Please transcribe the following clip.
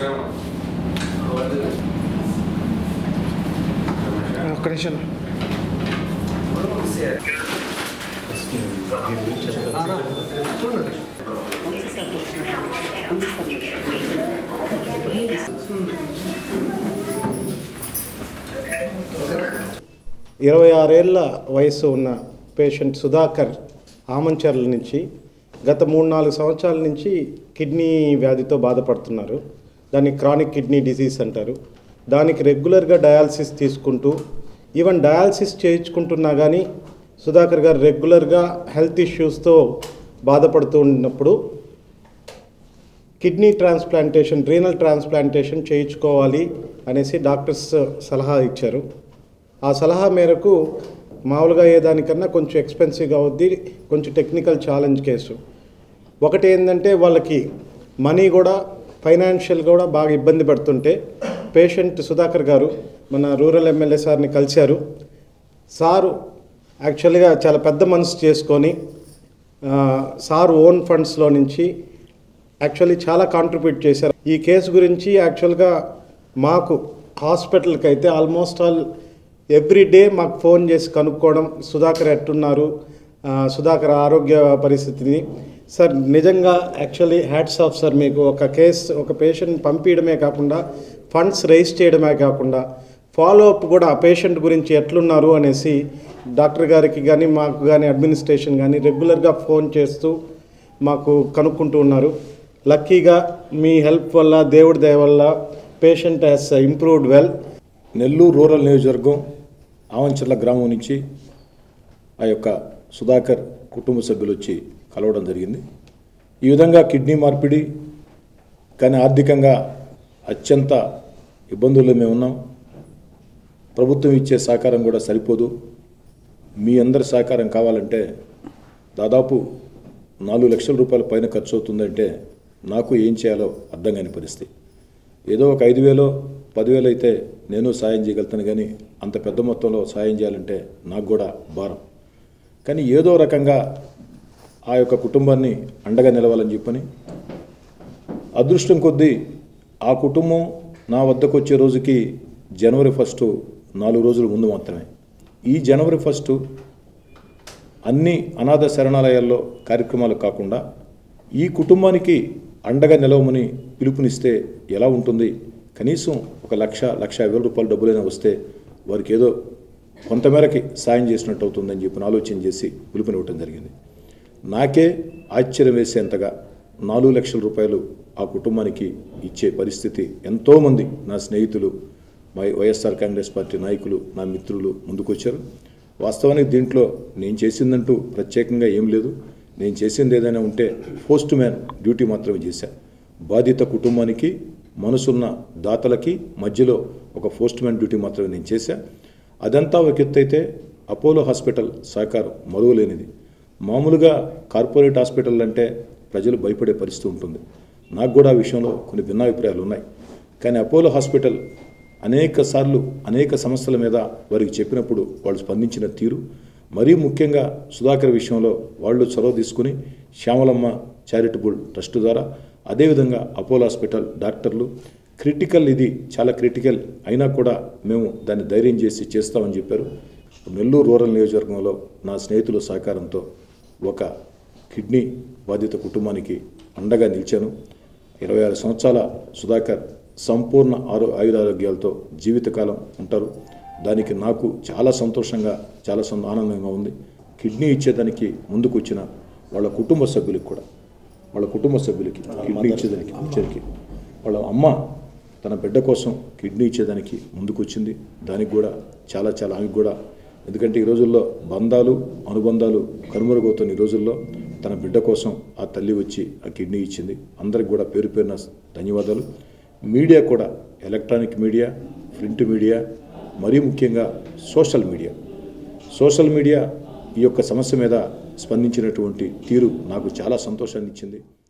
ఒక్క నిమిషం ఇరవై ఆరేళ్ల వయసు ఉన్న పేషెంట్ సుధాకర్ ఆమంచర్ల నుంచి గత మూడు నాలుగు సంవత్సరాల నుంచి కిడ్నీ వ్యాధితో బాధపడుతున్నారు దాన్ని క్రానిక్ కిడ్నీ డిసీజ్ అంటారు దానికి రెగ్యులర్గా డయాలసిస్ తీసుకుంటూ ఈవెన్ డయాలసిస్ చేయించుకుంటున్నా కానీ సుధాకర్ గారు రెగ్యులర్గా హెల్త్ ఇష్యూస్తో బాధపడుతూ ఉన్నప్పుడు కిడ్నీ ట్రాన్స్ప్లాంటేషన్ రీనల్ ట్రాన్స్ప్లాంటేషన్ చేయించుకోవాలి అనేసి డాక్టర్స్ సలహా ఇచ్చారు ఆ సలహా మేరకు మామూలుగా అయ్యేదానికన్నా కొంచెం ఎక్స్పెన్సివ్గా అవుద్ది కొంచెం టెక్నికల్ ఛాలెంజ్ కేసు ఒకటి ఏంటంటే వాళ్ళకి మనీ కూడా ఫైనాన్షియల్ కూడా బాగా ఇబ్బంది పడుతుంటే పేషెంట్ సుధాకర్ గారు మన రూరల్ ఎమ్మెల్యే సార్ని కలిశారు సారు యాక్చువల్గా చాలా పెద్ద మనసు చేసుకొని ఆ, సార్ ఓన్ ఫండ్స్లో నుంచి యాక్చువల్లీ చాలా కాంట్రిబ్యూట్ చేశారు ఈ కేసు గురించి యాక్చువల్గా మాకు హాస్పిటల్కి అయితే ఆల్మోస్ట్ ఆల్ ఎవ్రీ డే మాకు ఫోన్ చేసి కనుక్కోవడం సుధాకర్ ఎట్టున్నారు ఆ, సుధాకర్ ఆరోగ్య పరిస్థితిని సార్ నిజంగా యాక్చువల్లీ హ్యాట్స్ ఆఫ్ సార్ మీకు ఒక కేసు ఒక పేషెంట్ పంపించడమే కాకుండా ఫండ్స్ రైజ్ చేయడమే కాకుండా ఫాలో అప్ కూడా ఆ పేషెంట్ గురించి ఎట్లున్నారు అనేసి డాక్టర్ గారికి కానీ మాకు కానీ అడ్మినిస్ట్రేషన్ కానీ రెగ్యులర్గా ఫోన్ చేస్తూ మాకు కనుక్కుంటూ ఉన్నారు లక్కీగా మీ హెల్ప్ వల్ల దేవుడి దయ వల్ల patient has improved well Nellore rural నియోజకవర్గం ఆవంచర్ల గ్రామం నుంచి ఆ యొక్క సుధాకర్ కుటుంబ సభ్యులు వచ్చి కలవడం జరిగింది ఈ విధంగా కిడ్నీ మార్పిడి కానీ ఆర్థికంగా అత్యంత ఇబ్బందుల్లో మేము ఉన్నాం ప్రభుత్వం ఇచ్చే సహకారం కూడా సరిపోదు మీ అందరి సహకారం కావాలంటే దాదాపు నాలుగు లక్షల రూపాయల పైన ఖర్చు అవుతుందంటే నాకు ఏం చేయాలో అర్థం కాని పరిస్థితి ఏదో ఒక ఐదు వేలో పదివేలు అయితే నేను సాయం చేయగలుగుతాను కానీ అంత పెద్ద మొత్తంలో సాయం చేయాలంటే నాకు కూడా భారం కానీ ఏదో రకంగా ఆ యొక్క కుటుంబాన్ని అండగా నిలవాలని చెప్పని అదృష్టం కొద్దీ ఆ కుటుంబం నా వద్దకు వచ్చే రోజుకి జనవరి ఫస్ట్ నాలుగు రోజుల ముందు మాత్రమే ఈ జనవరి ఫస్ట్ అన్ని అనాథ శరణాలయాల్లో కార్యక్రమాలు కాకుండా ఈ కుటుంబానికి అండగా నిలవమని పిలుపునిస్తే ఎలా ఉంటుంది కనీసం ఒక లక్ష లక్ష యాభై వేల రూపాయల డబ్బులైనా వస్తే వారికి ఏదో కొంతమేరకి సాయం చేసినట్టు అవుతుందని చెప్పి ఆలోచన చేసి పిలుపునివ్వటం జరిగింది నాకే ఆశ్చర్యం వేసేంతగా నాలుగు లక్షల రూపాయలు ఆ కుటుంబానికి ఇచ్చే పరిస్థితి ఎంతోమంది నా స్నేహితులు మై వైఎస్ఆర్ కాంగ్రెస్ పార్టీ నాయకులు నా మిత్రులు ముందుకొచ్చారు వాస్తవానికి దీంట్లో నేను చేసిందంటూ ప్రత్యేకంగా ఏం లేదు నేను చేసింది ఏదైనా ఉంటే పోస్ట్ మ్యాన్ డ్యూటీ మాత్రమే చేశా బాధిత కుటుంబానికి మనసున్న దాతలకి మధ్యలో ఒక పోస్ట్ మ్యాన్ డ్యూటీ మాత్రమే నేను చేశా అదంతా ఒక ఎత్తు అయితే అపోలో హాస్పిటల్ సహకారం మరువలేనిది మామూలుగా కార్పొరేట్ హాస్పిటల్ అంటే ప్రజలు భయపడే పరిస్థితి ఉంటుంది నాకు కూడా ఆ విషయంలో కొన్ని భిన్నాభిప్రాయాలు ఉన్నాయి కానీ అపోలో హాస్పిటల్ అనేక సార్లు అనేక సమస్యల మీద వారికి చెప్పినప్పుడు వాళ్ళు స్పందించిన తీరు మరీ ముఖ్యంగా సుధాకర్ విషయంలో వాళ్ళు చొరవ తీసుకుని శ్యామలమ్మ చారిటబుల్ ట్రస్ట్ ద్వారా అదేవిధంగా అపోలో హాస్పిటల్ డాక్టర్లు క్రిటికల్ ఇది చాలా క్రిటికల్ అయినా కూడా మేము దాన్ని ధైర్యం చేసి చేస్తామని చెప్పారు నెల్లూరు రూరల్ నియోజకవర్గంలో నా స్నేహితుల సహకారంతో ఒక కిడ్నీ బాధిత కుటుంబానికి అండగా నిలిచాను ఇరవై ఆరు సంవత్సరాల సుధాకర్ సంపూర్ణ ఆరో ఆయురారోగ్యాలతో జీవితకాలం ఉంటారు దానికి నాకు చాలా సంతోషంగా చాలా సం- ఆనందంగా ఉంది కిడ్నీ ఇచ్చేదానికి ముందుకు వచ్చిన వాళ్ళ కుటుంబ సభ్యులకు కూడా వాళ్ళ కుటుంబ సభ్యులకి కిడ్నీ ఇచ్చేదానికి ఇచ్చేదానికి వాళ్ళ అమ్మ తన బిడ్డ కోసం కిడ్నీ ఇచ్చేదానికి ముందుకు వచ్చింది దానికి కూడా చాలా చాలా ఆమెకు కూడా ఎందుకంటే ఈ రోజుల్లో బంధాలు అనుబంధాలు కనుమరుగవుతున్న ఈ రోజుల్లో తన బిడ్డ కోసం ఆ తల్లి వచ్చి ఆ కిడ్నీ ఇచ్చింది అందరికి కూడా పేరు పేరున ధన్యవాదాలు మీడియా కూడా ఎలక్ట్రానిక్ మీడియా ప్రింట్ మీడియా మరీ ముఖ్యంగా సోషల్ మీడియా సోషల్ మీడియా ఈ యొక్క సమస్య మీద స్పందించినటువంటి తీరు నాకు చాలా సంతోషాన్ని ఇచ్చింది